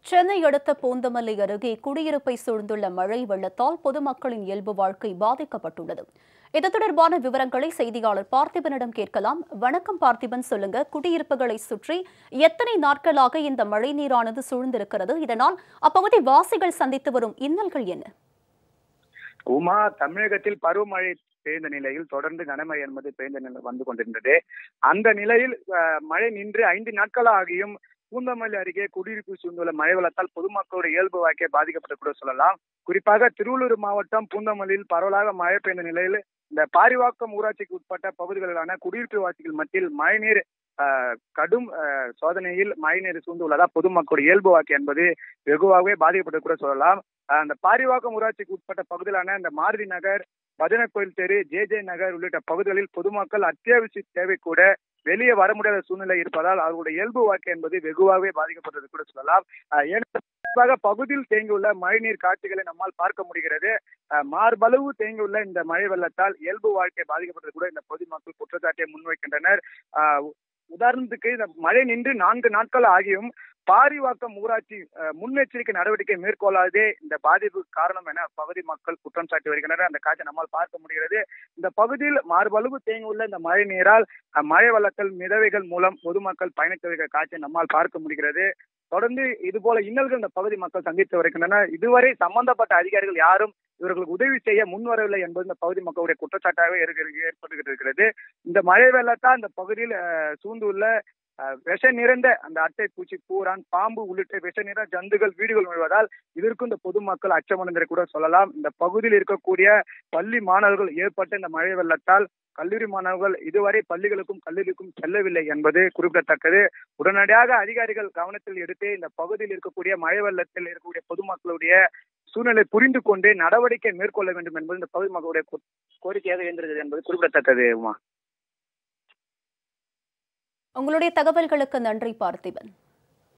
சென்னை அடுத்த பூந்தமல்லி அருகே குடியிருப்பை சூழ்ந்துள்ள மழை வெள்ளத்தால் பொதுமக்களின் இயல்பு வாழ்க்கை பாதிக்கப்பட்டுள்ளது இது தொடர்பான விவரங்களை செய்தியாளர் பார்த்திபனிடம் கேட்கலாம் வணக்கம் பார்த்திபன் சொல்லுங்க குடியிருப்புகளை சுற்றி எத்தனை நாட்களாக இந்த மழை நீரானது சூழ்ந்திருக்கிறது இதனால் அப்பகுதி வாசிகள் சந்தித்து வரும் இன்னல்கள் என்ன உமா தமிழகத்தில் பருவமழை பெய்த நிலையில் தொடர்ந்து கனமழை என்பது பெய்த நிலை வந்து கொண்டிருந்தது அந்த நிலையில் அஹ், மழை நின்று ஐந்து நாட்கள் ஆகியும் பூந்தமல்லி அருகே குடியிருப்பு சூழ்ந்துள்ள மழை வெள்ளத்தால் பொதுமக்களுடைய இயல்பு வாழ்க்கை பாதிக்கப்பட்டு கூட சொல்லலாம் குறிப்பாக திருவள்ளூர் மாவட்டம் பூந்தமல்லியில் பரவலாக மழை பெய்த நிலையில் இந்த பாரிவாக்கம் ஊராட்சிக்கு உட்பட்ட பகுதிகளிலான குடியிருப்பு வாசிகள் மத்தியில் மழைநீர் அஹ், கடும் அஹ், சோதனையில் மழைநீர் சூழ்ந்துள்ளதா பொதுமக்களுடைய இயல்பு வாழ்க்கை என்பது வெகுவாகவே பாதிக்கப்பட்டு கூட சொல்லலாம் அஹ், அந்த பாரிவாக்கம் ஊராட்சிக்கு உட்பட்ட பகுதியிலான இந்த மாருதி நகர் பஜனை கோயில் தெரு ஜே ஜே நகர் உள்ளிட்ட பகுதிகளில் பொதுமக்கள் அத்தியாவசிய தேவை கூட வெளியே வர முடியாத சூழ்நிலை இருப்பதால் அவர்களுடைய இயல்பு வாழ்க்கை என்பது வெகுவாகவே பாதிக்கப்பட்டது கூட சொல்லலாம் அஹ் ஏனென்றால் குறிப்பாக பகுதியில் தேங்கியுள்ள மழைநீர் காட்சிகளை நம்மால் பார்க்க முடிகிறது அஹ் மார்பளவு தேங்கியுள்ள இந்த மழை வெள்ளத்தால் இயல்பு வாழ்க்கை பாதிக்கப்பட்டது கூட இந்த பொதுமக்கள் குற்றச்சாட்டை முன்வைக்கின்றனர் அஹ் உதாரணத்துக்கு இந்த மழை நின்று நான்கு நாட்கள் ஆகியும் பாரிவாக்கம் ஊராட்சி அஹ், முன்னெச்சரிக்கை நடவடிக்கை மேற்கொள்ளாதே இந்த பாதிப்பு காரணம் என பகுதி மக்கள் குற்றம் சாட்டி வருகின்றனர் அந்த காட்சி நம்மால் பார்க்க முடிகிறது இந்த பகுதியில் மார்பளவு தேங்கியுள்ள இந்த மழை நீரால் அஹ், மழை வெள்ளத்தில் மிதவைகள் மூலம் பொதுமக்கள் பயணித்து வருகிற காட்சி நம்மால் பார்க்க முடிகிறது தொடர்ந்து இது போல இன்னல்கள் இந்த பகுதி மக்கள் சந்தித்து வருகின்றனர் இதுவரை சம்பந்தப்பட்ட அதிகாரிகள் யாரும் இவர்களுக்கு உதவி செய்ய முன்வரவில்லை என்பது இந்த பகுதி மக்களுடைய குற்றச்சாட்டாகவே இருக்கிறது ஏற்பட்டு இருக்கிறது இந்த மழை வெள்ளத்தால் இந்த பகுதியில் அஹ், சூழ்ந்துள்ள அஹ், விஷ நிறைந்த அந்த அட்டை பூச்சி பூரான் பாம்பு உள்ளிட்ட விஷ நிற ஜந்துகள் வீடுகள் நுழைவதால் இதற்கும் இந்த பொதுமக்கள் அச்சமடைந்ததை கூட சொல்லலாம் இந்த பகுதியில் இருக்கக்கூடிய பள்ளி மாணவர்கள் ஏற்பட்ட இந்த மழை வெள்ளத்தால் கல்லூரி மாணவர்கள் இதுவரை பள்ளிகளுக்கும் கல்லூரிக்கும் செல்லவில்லை என்பது குறிப்பிடத்தக்கது உடனடியாக அதிகாரிகள் கவனத்தில் எடுத்து இந்த பகுதியில் இருக்கக்கூடிய மழை வெள்ளத்தில் இருக்கக்கூடிய பொதுமக்களுடைய சூழ்நிலை புரிந்து கொண்டு நடவடிக்கை மேற்கொள்ள வேண்டும் என்பது இந்த பகுதி மக்களுடைய கோ- கோரிக்கையாக இருந்திருக்கிறது என்பது குறிப்பிடத்தக்கது உமா உங்களுடைய தகவல்களுக்கு நன்றி பார்த்திபன்